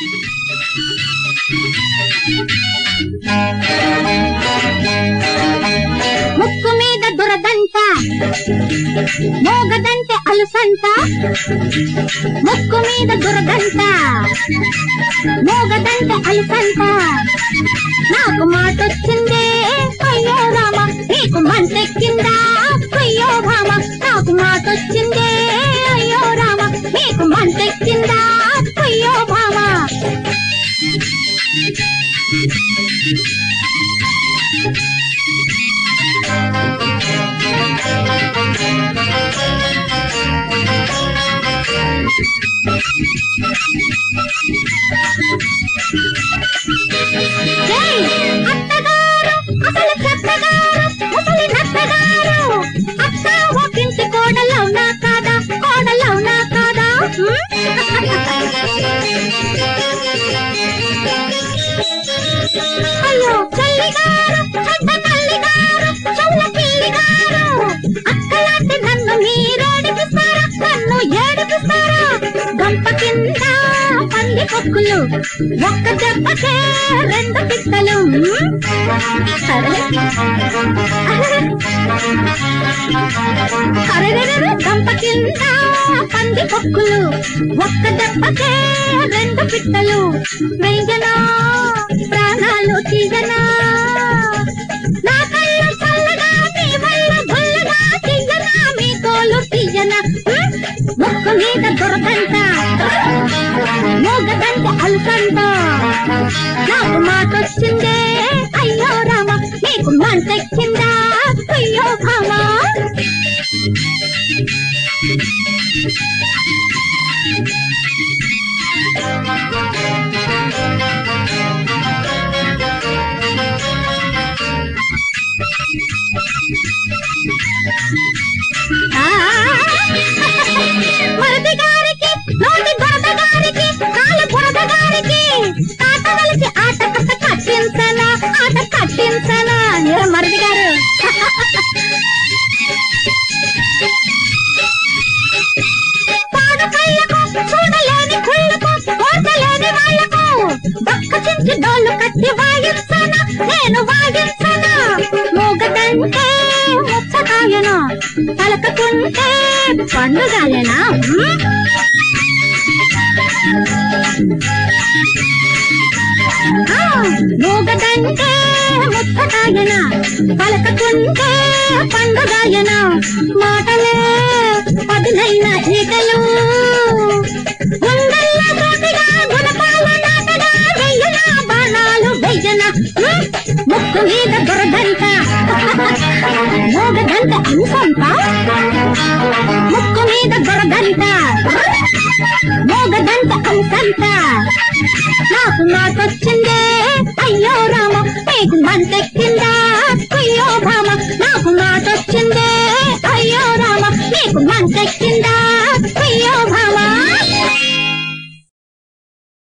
ముక్కు మీద దురదంట మోగదంటే అలుసంట ముక్కు మీద దురదంట మోగదంటే అలుసంట నాకు మాటొచ్చిందే అయ్యో రామ నీకు మంటెక్కిందా అయ్యో భామ నాకు మాటొచ్చిందే అయ్యో రామ నీకు మంటెక్కిందా అయ్యో భామ ఏయ్, అత్తగారు అసలు చెత్తగారు ముసలి నత్తగారు అత్త ఒకింటి కోడలవునా కాదా కోడలవునా కాదా అయ్యో చెల్లిగారు చెడ్డ తల్లిగారు చెవుల పిల్లిగారు అక్కలాంటి నన్ను మీరేడిపిస్తారా నన్ను ఏడిపిస్తారా గంప కింద పంది పొక్కులు ఒక్క దెబ్బకే రెండు పిక్కలు సరే అరెరెరెరె గంప కింద పంది పొక్కులు ఒక్క దెబ్బకే రెండు పిట్టలు వెయ్యనా ప్రాణాలు తీయనా నా కళ్ళు చల్లగా నీ వల్ల గుల్లగా తీయనా మీ తోలు తీయనా హ్మ్? ముక్కు మీద దొరకంట మూగదంట అల్కంట నాకు మాటొచ్చిందే అయ్యో రామ నీకు మంటెక్కిందా అయ్యో భామ ఆ మరది గారికి నోటి బురద గారికి కాలు బురద గారికి తాత కలిసి ఆట కట్ట కట్టించనా ఆట కట్టించనా ఏ మరది గారు పాడు కళ్ళకు చూడలేని కుళ్ళకు ఓర్చలేని వాళ్ళకు పక్క చించి డోలు కట్టి వాయించనా నేను వాయించనా మూగదంటే ముచ్చటాయనా పలకకుంటే పండుగాలేనా హ్మ్? ఆ, మూగదంటే ముచ్చటాయన పలకకుంటే పండుగాయన మాటలే పదునైన ఈటలు గుండెల్లో తోటిగా గుణపాల నాటగా వెయ్యన బాణాలు వెయ్యన హ్మ్? ముక్కు మీద దొరదంట మూగదంట అనుసంత ముక్కు మీద దొరదంట మోగదంట అంతంత నాకు మాటొచ్చిందే అయ్యో రామ నీకు మంటెక్కిందా అయ్యో భామ